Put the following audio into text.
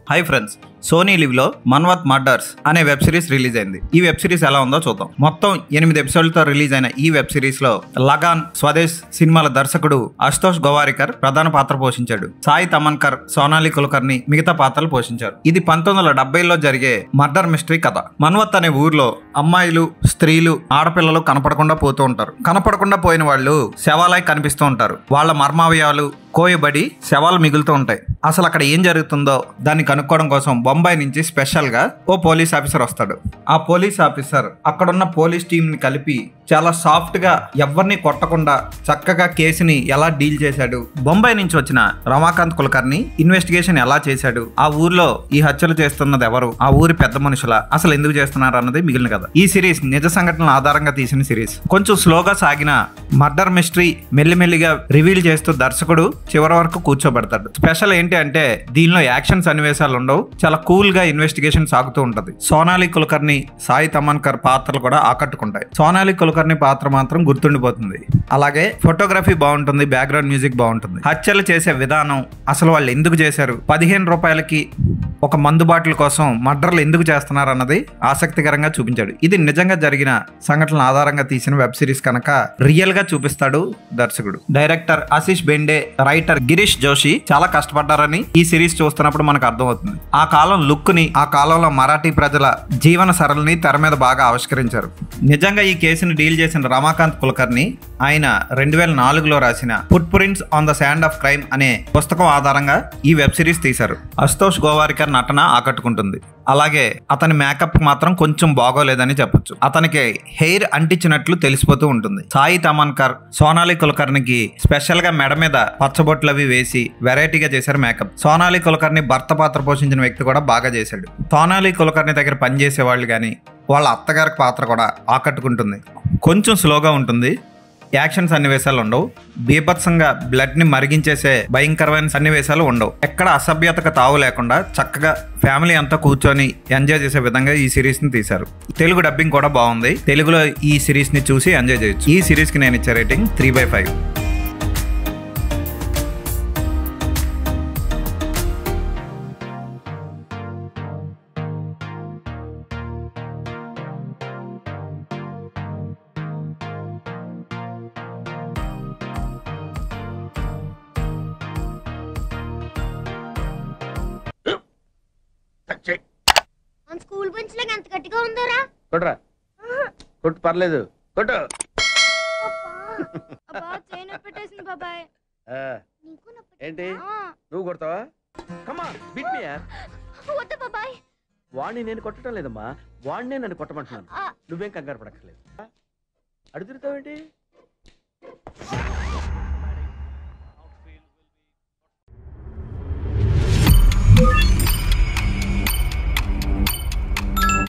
hi friends Sony Liv లో Manvat murders అనే web series release అయింది ఈ వెబ్ సిరీస్ ఎలా ఉందో చూద్దాం మొత్తం ఎనిమిది ఎపిసోడ్లతో రిలీజ్ అయిన ఈ వెబ్ సిరీస్ లో లగాన్ స్వదేశ్ సినిమాల దర్శకుడు అశుతోష్ గోవారికర్ ప్రధాన పాత్ర పోషించాడు సాయి తమన్కర్ సోనాలి కులకర్ని మిగతా పాత్రలు పోషించారు ఇది పంతొమ్మిది వందల డెబ్బైలో జరిగే మర్డర్ మిస్టరీ కథ మన్వత్ అనే ఊర్లో అమ్మాయిలు స్త్రీలు ఆడపిల్లలు కనపడకుండా పోతూ ఉంటారు కనపడకుండా పోయిన వాళ్ళు శవాలై కనిపిస్తూ ఉంటారు వాళ్ళ మర్మావయాలు కోయబడి శవాలు మిగులుతూ ఉంటాయి అసలు అక్కడ ఏం జరుగుతుందో దాన్ని కనుక్కోవడం కోసం బొంబాయి నుంచి స్పెషల్ గా ఓ పోలీస్ ఆఫీసర్ వస్తాడు ఆ పోలీస్ ఆఫీసర్ అక్కడున్న పోలీస్ టీం ని కలిపి చాలా సాఫ్ట్ గా ఎవరిని కొట్టకుండా చక్కగా కేసుని ఎలా డీల్ చేశాడు బొంబాయి నుంచి వచ్చిన రమాకాంత్ కులకర్ని ఇన్వెస్టిగేషన్ ఎలా చేశాడు ఆ ఊర్లో ఈ హత్యలు చేస్తున్నది ఎవరు ఆ ఊరి పెద్ద మనుషుల అసలు ఎందుకు చేస్తున్నారు అన్నది మిగిలిన కథ ఈ సిరీస్ నిజ సంఘటనల ఆధారంగా తీసిన సిరీస్ కొంచెం స్లోగా సాగిన మర్డర్ మిస్టరీ మెల్లిమెల్లిగా రివీల్ చేస్తూ దర్శకుడు చివరి వరకు కూర్చోబెడతాడు స్పెషల్ ఏంటి అంటే దీనిలో యాక్షన్ సన్నివేశాలు ఉండవు చాలా కూల్ గా ఇన్వెస్టిగేషన్ సాగుతూ ఉంటది సోనాలి కులకర్ని సాయి తమన్కర్ పాత్రలు కూడా ఆకట్టుకుంటాయి సోనాలి కులకర్ని పాత్ర మాత్రం గుర్తుండిపోతుంది అలాగే ఫోటోగ్రఫీ బాగుంటుంది బ్యాక్గ్రౌండ్ మ్యూజిక్ బాగుంటుంది హత్యలు చేసే విధానం అసలు వాళ్ళు ఎందుకు చేశారు పదిహేను రూపాయలకి ఒక మందు బాటిల్ కోసం మర్డర్లు ఎందుకు చేస్తున్నారు అన్నది ఆసక్తికరంగా చూపించాడు ఇది నిజంగా జరిగిన సంఘటనల ఆధారంగా తీసిన వెబ్ సిరీస్ కనుక రియల్ గా చూపిస్తాడు దర్శకుడు డైరెక్టర్ ఆశీష్ బెండే రైటర్ గిరీష్ జోషి చాలా కష్టపడ్డారని ఈ సిరీస్ చూస్తున్నప్పుడు మనకు అర్థమవుతుంది ఆ కాలం లుక్ ని ఆ కాలంలో మరాఠీ ప్రజల జీవన సరళిని తెర మీద బాగా ఆవిష్కరించారు నిజంగా ఈ కేసుని డీల్ చేసిన రమాకాంత్ కులకర్ని ఆయన రెండు వేల నాలుగులో రాసిన footprints on the sand of crime అనే పుస్తకం ఆధారంగా ఈ వెబ్ సిరీస్ తీశారు అశుతోష్ గోవారికర్ నటన ఆకట్టుకుంటుంది అలాగే అతని మేకప్ మాత్రం కొంచెం బాగోలేదని చెప్పొచ్చు అతనికి హెయిర్ అంటించినట్లు తెలిసిపోతూ ఉంటుంది సాయి తమన్కర్ సోనాలి కులకర్ణికి స్పెషల్ గా మెడ మీద పచ్చబొట్లు అవి వేసి వెరైటీగా చేశారు మేకప్ సోనాలి కులకర్ణి భర్త పాత్ర పోషించిన వ్యక్తి కూడా బాగా చేశాడు సోనాలి కులకర్ణి దగ్గర పనిచేసే వాళ్ళు కానీ వాళ్ళ అత్తగారి పాత్ర కూడా ఆకట్టుకుంటుంది కొంచెం స్లోగా ఉంటుంది యాక్షన్ సన్నివేశాలు ఉండవు బీభత్సంగా బ్లడ్ ని మరిగించేసే భయంకరమైన సన్నివేశాలు ఉండవు ఎక్కడ అసభ్యతకు తావు లేకుండా చక్కగా ఫ్యామిలీ అంతా కూర్చొని ఎంజాయ్ చేసే విధంగా ఈ సిరీస్ ని తీశారు తెలుగు డబ్బింగ్ కూడా బాగుంది తెలుగులో ఈ సిరీస్ ని చూసి ఎంజాయ్ చేయొచ్చు ఈ సిరీస్ కి నేను ఇచ్చే రేటింగ్ త్రీ బై ఫైవ్ మన స్కూల్ బెంచ్ లాగా ఎంత గట్టిగా ఉందోరా కొట్రా కొట్టు పర్లేదు కొట్టు అబ్బా చైన్ పెట్టేసింది బాబాయ్ ఆ, నీకు నొప్పి ఏంటి ఆ, నువ్వు కొడతావా కమా బిట్ మీ యార్ వద్దు బాబాయ్ వాడిని నేను కొట్టడం లేదమ్మా వాడినే నన్ను కొట్టమంటున్నాను ఆ, నువ్వేం కంగారు పడక్కర్లేదు అడుగుతావేంటి